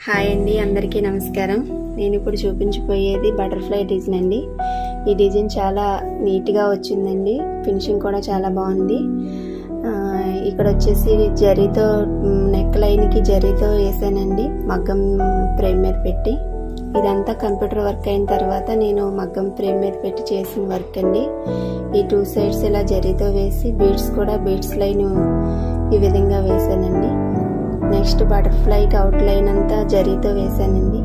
hi అండి అందరికీ నమస్కారం నేను ఇప్పుడు చూపించబోయేది బటర్ఫ్లై డిజైన్ అండి ఈ డిజైన్ చాలా నీట్గా వచ్చిందండి ఫినిషింగ్ కూడా చాలా బాగుంది ఆ, ఇక్కడ వచ్చేసి జరీతో నెక్ లైన్కి జరీతో వేసానండి మగ్గం ఫ్రేమ్ మీద పెట్టి ఇదంతా కంప్యూటర్ వర్క్ అయిన తర్వాత నేను మగ్గం ఫ్రేమ్ మీద పెట్టి చేసిన వర్క్ అండి ఈ టూ సైడ్స్ ఇలా జరీతో వేసి బీడ్స్ కూడా బీడ్స్ లైన్ ఈ విధంగా వేసానండి నెక్స్ట్ బటర్ఫ్లైకి అవుట్ లైన్ అంతా జరీతో వేసానండి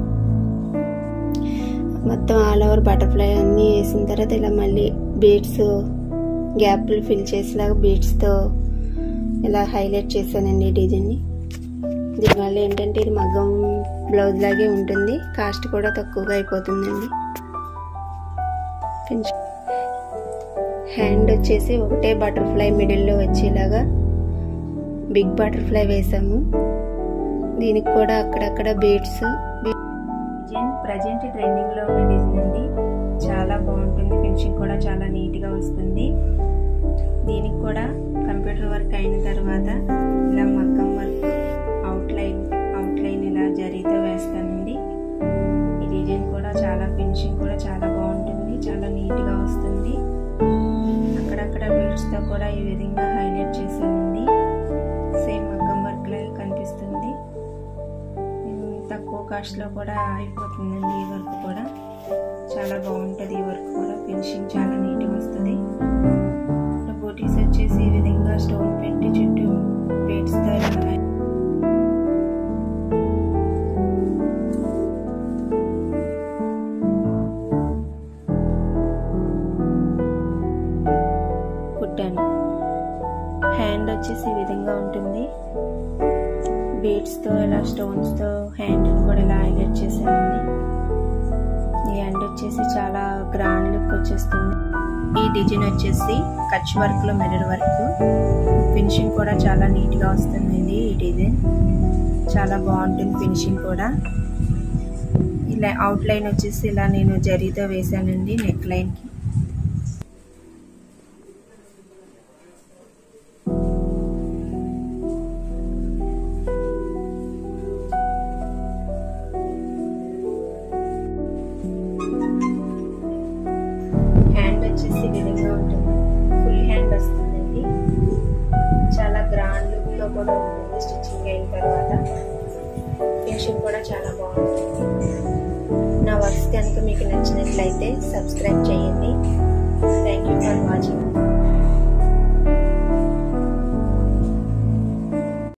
మొత్తం ఆల్ ఓవర్ బటర్ఫ్లై అన్నీ వేసిన తర్వాత ఇలా మళ్ళీ బీడ్స్ గ్యాప్లు ఫిల్ చేసేలాగా బీడ్స్తో ఇలా హైలైట్ చేశానండి ఈ డిజైన్ని దీనివల్ల ఏంటంటే ఇది మగ్గం బ్లౌజ్ లాగే ఉంటుంది కాస్ట్ కూడా తక్కువగా అయిపోతుందండి ఫినిష్ హ్యాండ్ వచ్చేసి ఒకటే బటర్ఫ్లై మిడిల్లో వచ్చేలాగా బిగ్ బటర్ఫ్లై వేసాము దీనికి కూడా అక్కడక్కడ బీడ్స్ డిజైన్ ప్రజెంట్ ట్రెండింగ్లో ఉన్న డిజైన్ అండి చాలా బాగుంటుంది ఫినిషింగ్ కూడా చాలా నీట్గా వస్తుంది దీనికి కూడా కంప్యూటర్ వర్క్ అయిన తర్వాత ఇలా మగ్గం వర్క్ అవుట్లైన్ అవుట్లైన్ ఇలా జరీతో వేస్తానండి ఈ డిజైన్ కూడా చాలా ఫినిషింగ్ కూడా చాలా బాగుంటుంది చాలా నీట్గా వస్తుంది అక్కడక్కడ బీడ్స్తో కూడా ఈ విధంగా హైలైట్ చేశానండి సేమ్ మగ్గం వర్క్ లాగా కనిపిస్తుంది తక్కువ కాస్ట్లో కూడా అయిపోతుందండి ఈ వర్క్ కూడా చాలా బాగుంటుంది ఈ వర్క్ కూడా ఫినిషింగ్ చాలా నీట్గా వస్తుంది బోటీస్ వచ్చేసి ఈ విధంగా స్టోన్ పెట్టి చుట్టూ బీడ్స్తో కుట్టాను హ్యాండ్ వచ్చేసి ఈ విధంగా ఉంటుంది బీడ్స్తో ఇలా స్టోన్స్తో హ్యాండ్ కూడా ఇలా హైలైట్ చేశానండి ఈ హ్యాండ్ వచ్చేసి చాలా గ్రాండ్ లుక్ వచ్చేస్తుంది ఈ డిజైన్ వచ్చేసి కచ్ వర్క్లో మిర్రర్ వర్క్ ఫినిషింగ్ కూడా చాలా నీట్గా వస్తుందండి ఈ డిజైన్ చాలా బాగుంటుంది ఫినిషింగ్ కూడా ఇలా అవుట్ లైన్ వచ్చేసి ఇలా నేను జరీతో వేసానండి నెక్ లైన్కి హ్యాండ్ వచ్చేసి ఈ విధంగా ఉంటుంది ఫుల్ హ్యాండ్ వస్తుందండి చాలా గ్రాండ్ లుక్లో కూడా ఉంటుంది స్టిచ్చింగ్ అయిన తర్వాత ఫినిషింగ్ కూడా చాలా బాగుంటుంది నా వర్క్స్ కనుక మీకు నచ్చినట్లయితే సబ్స్క్రైబ్ చేయండి థ్యాంక్ యూ ఫర్ వాచింగ్